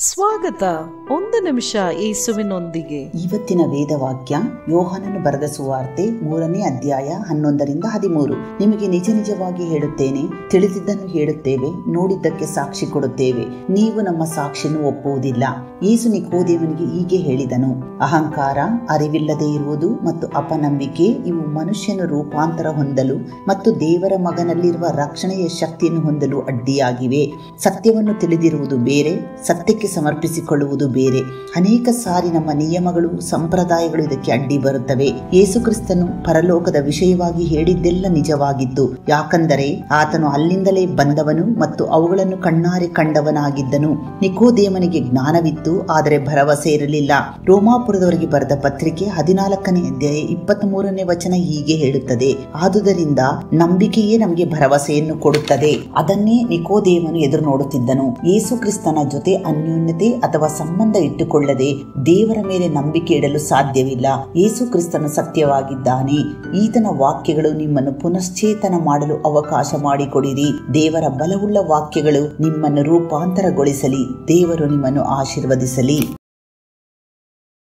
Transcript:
ಸ್ವಾಗತ ಒಂದು ನಿಮಿಷ ಯೇಸುವಿನೊಂದಿಗೆ ಇವತ್ತಿನ ವೇದವಾಕ್ಯ ಯೋಹಾನನು ಬರೆದ ಸುವಾರ್ತೆ ಮೂರನೇ ಅಧ್ಯಾಯ ಹನ್ನೊಂದರಿಂದ ಹದಿಮೂರು ನಿಮಗೆ ನಿಜ ನಿಜವಾಗಿ ಹೇಳುತ್ತೇನೆ ತಿಳಿದಿದ್ದನ್ನು ಹೇಳುತ್ತೇವೆ ನೋಡಿದ್ದಕ್ಕೆ ಸಾಕ್ಷಿ ಕೊಡುತ್ತೇವೆ ನೀವು ನಮ್ಮ ಸಾಕ್ಷಿಯನ್ನು ಒಪ್ಪುವುದಿಲ್ಲ ಯೇಸು ನಿಕೋದೇವನಿಗೆ ಹೀಗೆ ಹೇಳಿದನು ಅಹಂಕಾರ ಅರಿವಿಲ್ಲದೆ ಇರುವುದು ಮತ್ತು ಅಪನಂಬಿಕೆ ಇವು ಮನುಷ್ಯನು ರೂಪಾಂತರ ಹೊಂದಲು ಮತ್ತು ದೇವರ ಮಗನಲ್ಲಿರುವ ರಕ್ಷಣೆಯ ಶಕ್ತಿಯನ್ನು ಹೊಂದಲು ಅಡ್ಡಿಯಾಗಿವೆ ಸತ್ಯವನ್ನು ತಿಳಿದಿರುವುದು ಬೇರೆ ಸತ್ಯಕ್ಕೆ ಸಮರ್ಪಿಸಿಕೊಳ್ಳುವುದು ಬೇರೆ ಅನೇಕ ಸಾರಿ ನಮ್ಮ ನಿಯಮಗಳು ಸಂಪ್ರದಾಯಗಳು ಇದಕ್ಕೆ ಅಡ್ಡಿ ಬರುತ್ತವೆ ಯೇಸು ಕ್ರಿಸ್ತನು ಪರಲೋಕದ ವಿಷಯವಾಗಿ ಹೇಳಿದ್ದೆಲ್ಲ ನಿಜವಾಗಿತ್ತು ಯಾಕಂದರೆ ಆತನು ಅಲ್ಲಿಂದಲೇ ಬಂದವನು ಮತ್ತು ಅವುಗಳನ್ನು ಕಣ್ಣಾರೆ ಕಂಡವನಾಗಿದ್ದನು ನಿಕೋದೇಮನಿಗೆ ಜ್ಞಾನವಿತ್ತು ಆದರೆ ಭರವಸೆ ಇರಲಿಲ್ಲ ರೋಮಾಪುರದವರಿಗೆ ಬರೆದ ಪತ್ರಿಕೆ ಹದಿನಾಲ್ಕನೇ ಅಧ್ಯಾಯ ಇಪ್ಪತ್ತ್ ಮೂರನೇ ವಚನ ಹೀಗೆ ಹೇಳುತ್ತದೆ ಆದುದರಿಂದ ನಂಬಿಕೆಯೇ ನಮಗೆ ಭರವಸೆಯನ್ನು ಕೊಡುತ್ತದೆ ಅದನ್ನೇ ನಿಕೋದೇಮನು ಎದುರು ನೋಡುತ್ತಿದ್ದನು ಯೇಸು ಕ್ರಿಸ್ತನ ಜೊತೆ ಅನ್ಯೋನ್ಯತೆ ಅಥವಾ ಸಂಬಂಧ ಇಟ್ಟುಕೊಳ್ಳದೆ ದೇವರ ಮೇಲೆ ನಂಬಿಕೆ ಇಡಲು ಸಾಧ್ಯವಿಲ್ಲ ಯೇಸು ಕ್ರಿಸ್ತನು ಸತ್ಯವಾಗಿದ್ದಾನೆ ಈತನ ವಾಕ್ಯಗಳು ನಿಮ್ಮನ್ನು ಪುನಶ್ಚೇತನ ಮಾಡಲು ಅವಕಾಶ ಮಾಡಿಕೊಡಿರಿ ದೇವರ ಬಲವುಳ್ಳ ವಾಕ್ಯಗಳು ನಿಮ್ಮನ್ನು ರೂಪಾಂತರಗೊಳಿಸಲಿ ದೇವರು ನಿಮ್ಮನ್ನು ಆಶೀರ್ವದಿಸಲಿ